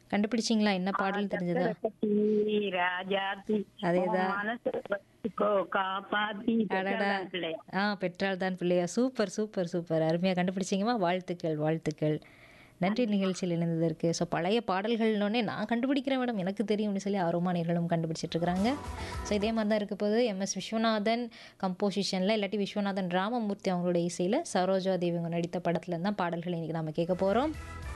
கண்டுபிடிச்சிங்களா என்ன பாடல் தெரிஞ்சதா ரகத்தி, ராஜாத்தி அதேதான். உன் மனசை வச்சுக்கோ, காப்பாத்தி அடடா பெற்றாள் பிள்ளை. ஆ பெற்றால் தான் பிள்ளையா சூப்பர் சூப்பர் சூப்பர் அருமையாக கண்டுபிடிச்சிங்கம்மா வாழ்த்துக்கள் வாழ்த்துக்கள் நன்றி நிகழ்ச்சியில் இணைந்ததற்கு ஸோ பழைய பாடல்கள்னோடனே நான் கண்டுபிடிக்கிறேன் மேடம் எனக்கு தெரியும்னு சொல்லி ஆர்வமானியர்களும் கண்டுபிடிச்சிட்டு இருக்காங்க ஸோ இதே மாதிரி தான் இருக்க போது எம்எஸ் விஸ்வநாதன் கம்போசிஷனில் இல்லாட்டி விஸ்வநாதன் ராமமூர்த்தி அவங்களோட இசையில் சரோஜா தேவி அவங்க நடித்த படத்துல தான் பாடல்களை இன்றைக்கி நம்ம கேட்க போகிறோம்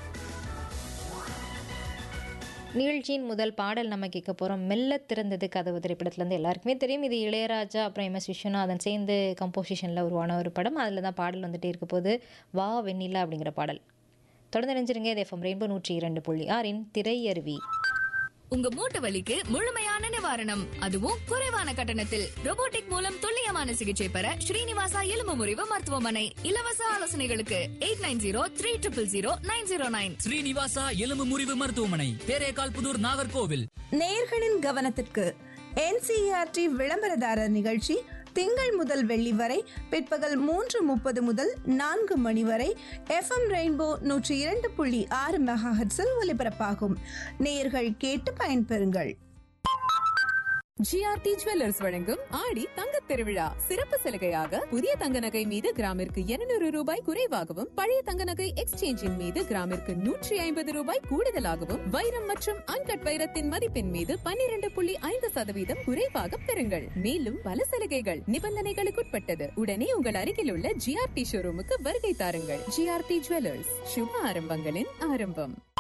நிகழ்ச்சியின் முதல் பாடல் நம்ம கேட்க போகிறோம் மெல்ல திறந்தது கதவு திரைப்படத்துலேருந்து எல்லாருக்குமே தெரியும் இது இளையராஜா அப்புறம் எம்எஸ் விஸ்வநாதன் சேர்ந்து கம்போசிஷனில் உருவான ஒரு படம் அதில் தான் பாடல் வந்துட்டே இருக்க போது வா வெண்ணிலா அப்படிங்கிற பாடல் தொடர்ந்து நினைஞ்சிருங்க இது எஃப்எம் ரெயின்போ நூற்றி இரண்டு புள்ளி ஆறின் திரையருவி உங்க மூட்டு வலிக்கு முழுமையான நிவாரணம் அதுவும் குறைவான கட்டணத்தில் robotic மூலம் துல்லியமான சிகிச்சை பெற ஸ்ரீனிவாசா எலும்பு முறிவு மருத்துவமனை இலவச ஆலோசனைகளுக்கு eight nine zero three triple zero nine zero nine Srinivasa எலும்பு முறிவு மருத்துவமனை தேரேகால் புதூர் நாகர்கோவில் நேயர்களின் கவனத்திற்கு என்சிஆர்டி விளம்பரதாரர் நிகழ்ச்சி திங்கள் முதல் வெள்ளி வரை பிற்பகல் மூன்று முப்பது முதல் நான்கு மணி வரை எஃப்எம் ரெயின்போ நூற்றி இரண்டு புள்ளி ஆறு மெகாஹெட்ஸில் ஒலிபரப்பாகும் நேயர்கள் கேட்டு பயன்பெறுங்கள் ஜிஆர்டி ஜுவல்லர்ஸ் வழங்கும் ஆடி தங்க திருவிழா சிறப்பு சலுகையாக புதிய தங்க நகை மீது கிராமிற்கு 200 ரூபாய் குறைவாகவும் பழைய தங்க நகை எக்ஸ்சேஞ்சின் மீது கிராமிற்கு நூற்றி ஐம்பது ரூபாய் கூடுதலாகவும் வைரம் மற்றும் அன்கட் வைரத்தின் மதிப்பின் மீது 12.5% புள்ளி ஐந்து சதவீதம் குறைவாக பெறுங்கள் மேலும் பல சலுகைகள் நிபந்தனைகளுக்குட்பட்டது உடனே உங்கள் அருகில் உள்ள ஜிஆர்டி ஷோரூமுக்கு வருகை தாருங்கள் ஜிஆர்டி ஜுவல்லர்ஸ் சுப ஆரம்பங்களின் ஆரம்பம்